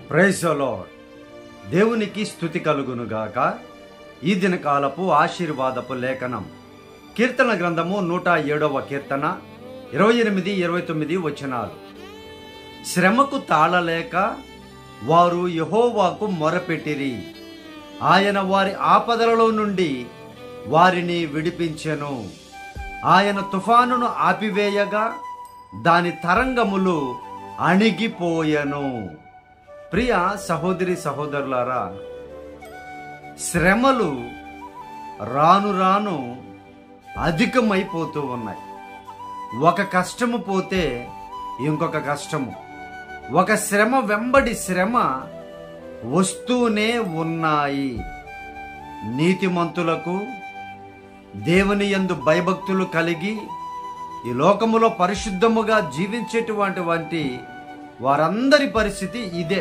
ప్రైజలో దేవునికి స్థుతి కలుగునుగాక ఈ దినకాలపు ఆశీర్వాదపు లేఖనం కీర్తన గ్రంథము నూట ఏడవ కీర్తన ఇరవై ఎనిమిది ఇరవై తొమ్మిది వచనాలు శ్రమకు తాళలేక వారు యహోవాకు మొరపెట్టిరి ఆయన వారి ఆపదలలో నుండి వారిని విడిపించెను ఆయన తుఫానును ఆపివేయగా దాని తరంగములు అణిగిపోయెను ప్రియ సహోదరి సహోదరులారా శ్రమలు రాను రాను అధికమైపోతూ ఉన్నాయి ఒక కష్టము పోతే ఇంకొక కష్టము ఒక శ్రమ వెంబడి శ్రమ వస్తూనే ఉన్నాయి నీతిమంతులకు దేవుని యందు భయభక్తులు కలిగి ఈ లోకములో పరిశుద్ధముగా జీవించేటువంటి వంటి వారందరి పరిస్థితి ఇదే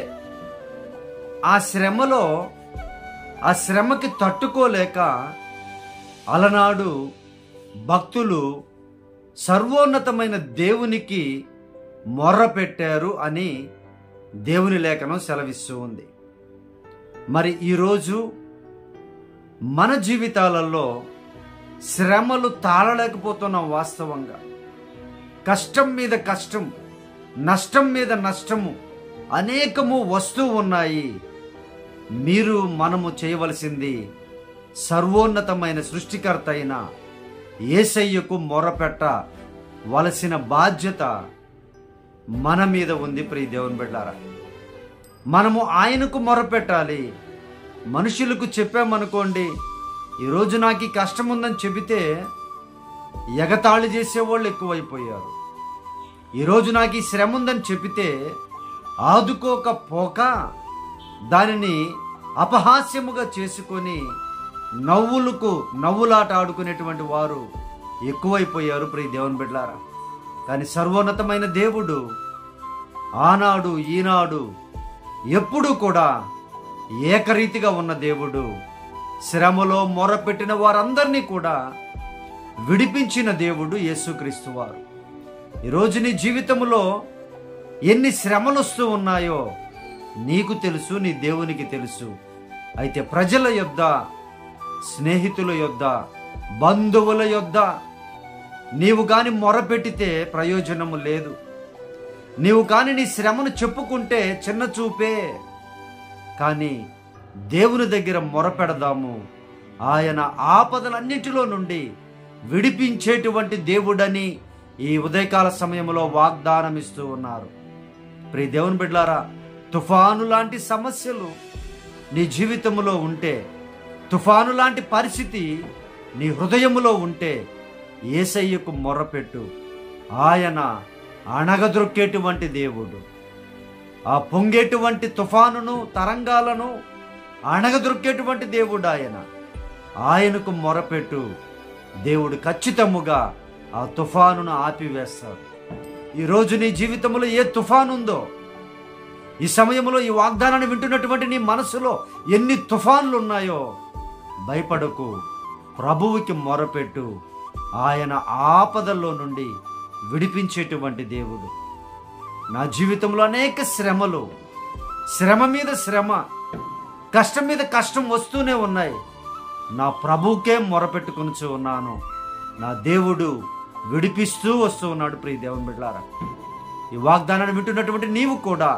ఆ శ్రమలో ఆ శ్రమకి తట్టుకోలేక అలనాడు భక్తులు సర్వోన్నతమైన దేవునికి మొర్ర పెట్టారు అని దేవుని లేఖనం సెలవిస్తూ ఉంది మరి ఈరోజు మన జీవితాలలో శ్రమలు తాళలేకపోతున్నాం వాస్తవంగా కష్టం మీద కష్టం నష్టం మీద నష్టము అనేకము వస్తూ ఉన్నాయి మీరు మనము చేయవలసింది సర్వోన్నతమైన సృష్టికర్త అయిన ఏసయ్యకు మొరపెట్ట వలసిన బాధ్యత మన మీద ఉంది ప్రియ దేవుని బిడ్డారా మనము ఆయనకు మొరపెట్టాలి మనుషులకు చెప్పామనుకోండి ఈరోజు నాకు ఈ కష్టం ఉందని చెబితే ఎగతాళి చేసేవాళ్ళు ఎక్కువైపోయారు ఈరోజు నాకు ఈ శ్రమ ఉందని చెబితే ఆదుకోకపోక దానిని అపహాస్యముగా చేసుకొని నవ్వులకు నవ్వులాట ఆడుకునేటువంటి వారు ఎక్కువైపోయారు ప్రియ దేవుని బిడ్డారా కానీ సర్వోన్నతమైన దేవుడు ఆనాడు ఈనాడు ఎప్పుడూ కూడా ఏకరీతిగా ఉన్న దేవుడు శ్రమలో మొరపెట్టిన వారందరినీ కూడా విడిపించిన దేవుడు యేసుక్రీస్తు వారు ఈరోజు నీ జీవితంలో ఎన్ని శ్రమలు వస్తూ ఉన్నాయో నీకు తెలుసు నీ దేవునికి తెలుసు అయితే ప్రజల యొద్ద స్నేహితుల యొద్ద బంధువుల యొద్ద నీవు కాని మొరపెట్టితే ప్రయోజనము లేదు నీవు కాని నీ శ్రమను చెప్పుకుంటే చిన్న చూపే కానీ దేవుని దగ్గర మొరపెడదాము ఆయన ఆపదలన్నింటిలో నుండి విడిపించేటువంటి దేవుడని ఈ ఉదయకాల సమయంలో వాగ్దానం ఇస్తూ ఉన్నారు ప్రియ దేవుని బిడ్లారా తుఫాను లాంటి సమస్యలు నీ జీవితంలో ఉంటే తుఫాను లాంటి పరిస్థితి నీ హృదయములో ఉంటే ఏసయ్యకు మొర్రపెట్టు ఆయన అణగదొక్కేటువంటి దేవుడు ఆ పొంగేటువంటి తుఫానును తరంగాలను అణగదొక్కేటువంటి దేవుడు ఆయన ఆయనకు మొరపెట్టు దేవుడు ఖచ్చితముగా ఆ తుఫానును ఆపివేస్తాడు ఈరోజు నీ జీవితంలో ఏ తుఫాను ఉందో ఈ సమయంలో ఈ వాగ్దానాన్ని వింటున్నటువంటి నీ మనసులో ఎన్ని తుఫాన్లు ఉన్నాయో భయపడకు ప్రభువుకి మొరపెట్టు ఆయన ఆపదల్లో నుండి విడిపించేటువంటి దేవుడు నా జీవితంలో అనేక శ్రమలు శ్రమ మీద శ్రమ కష్టం మీద కష్టం వస్తూనే ఉన్నాయి నా ప్రభువుకే మొరపెట్టుకుని ఉన్నాను నా దేవుడు విడిపిస్తూ వస్తూ ఉన్నాడు ప్రియ దేవుని బిడ్డారా ఈ వాగ్దానాన్ని వింటున్నటువంటి నీవు కూడా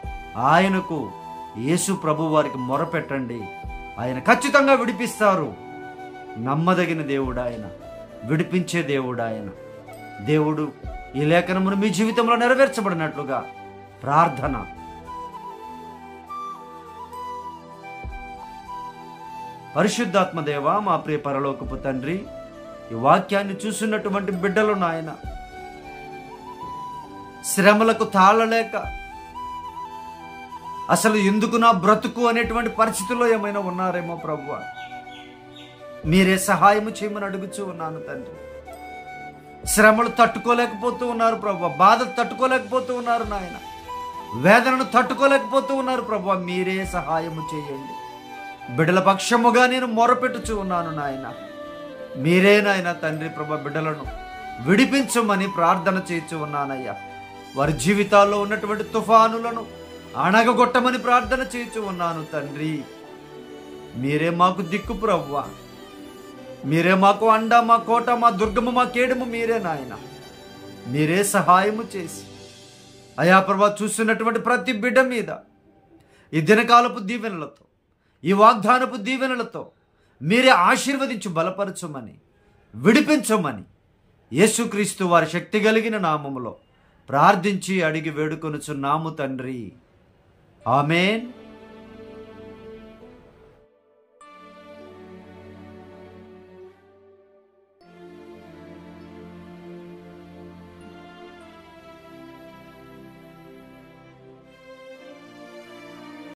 ఆయనకు యేసు ప్రభు వారికి మొరపెట్టండి ఆయన ఖచ్చితంగా విడిపిస్తారు నమ్మదగిన దేవుడు ఆయన విడిపించే దేవుడు ఆయన దేవుడు ఈ లేఖనమును మీ జీవితంలో నెరవేర్చబడినట్లుగా ప్రార్థన పరిశుద్ధాత్మ దేవ మా ప్రియ పరలోకపు తండ్రి ఈ వాక్యాన్ని చూస్తున్నటువంటి బిడ్డలు నాయన శ్రమలకు తాళలేక అసలు ఎందుకు నా బ్రతుకు అనేటువంటి పరిస్థితుల్లో ఏమైనా ఉన్నారేమో ప్రభు మీరే సహాయము చేయమని అడుగుచూ ఉన్నాను తండ్రి శ్రమలు తట్టుకోలేకపోతూ ఉన్నారు ప్రభు బాధ తట్టుకోలేకపోతూ ఉన్నారు నాయన వేదనను తట్టుకోలేకపోతూ ఉన్నారు ప్రభు మీరే సహాయము చేయండి బిడ్డల పక్షముగా నేను మొరపెట్టుచూ ఉన్నాను నాయన మీరే నాయన తండ్రి ప్రభ బిడ్డలను విడిపించమని ప్రార్థన చేయించు ఉన్నానయ్యా వారి జీవితాల్లో ఉన్నటువంటి తుఫానులను అణగగొట్టమని ప్రార్థన చేయించు ఉన్నాను తండ్రి మీరే మాకు దిక్కు ప్రవ్వా మీరే మాకు అండ మా కోట మా దుర్గము మా కేడము మీరే నాయన మీరే సహాయము చేసి అయా ప్రభా చూస్తున్నటువంటి ప్రతి బిడ్డ మీద ఈ దినకాలపు దీవెనలతో ఈ వాగ్దానపు దీవెనలతో మీరే ఆశీర్వదించి బలపరచమని విడిపించమని యేసుక్రీస్తు వారి శక్తి కలిగిన నామములో ప్రార్థించి అడిగి వేడుకొనుచున్నాము తండ్రి ఆమెన్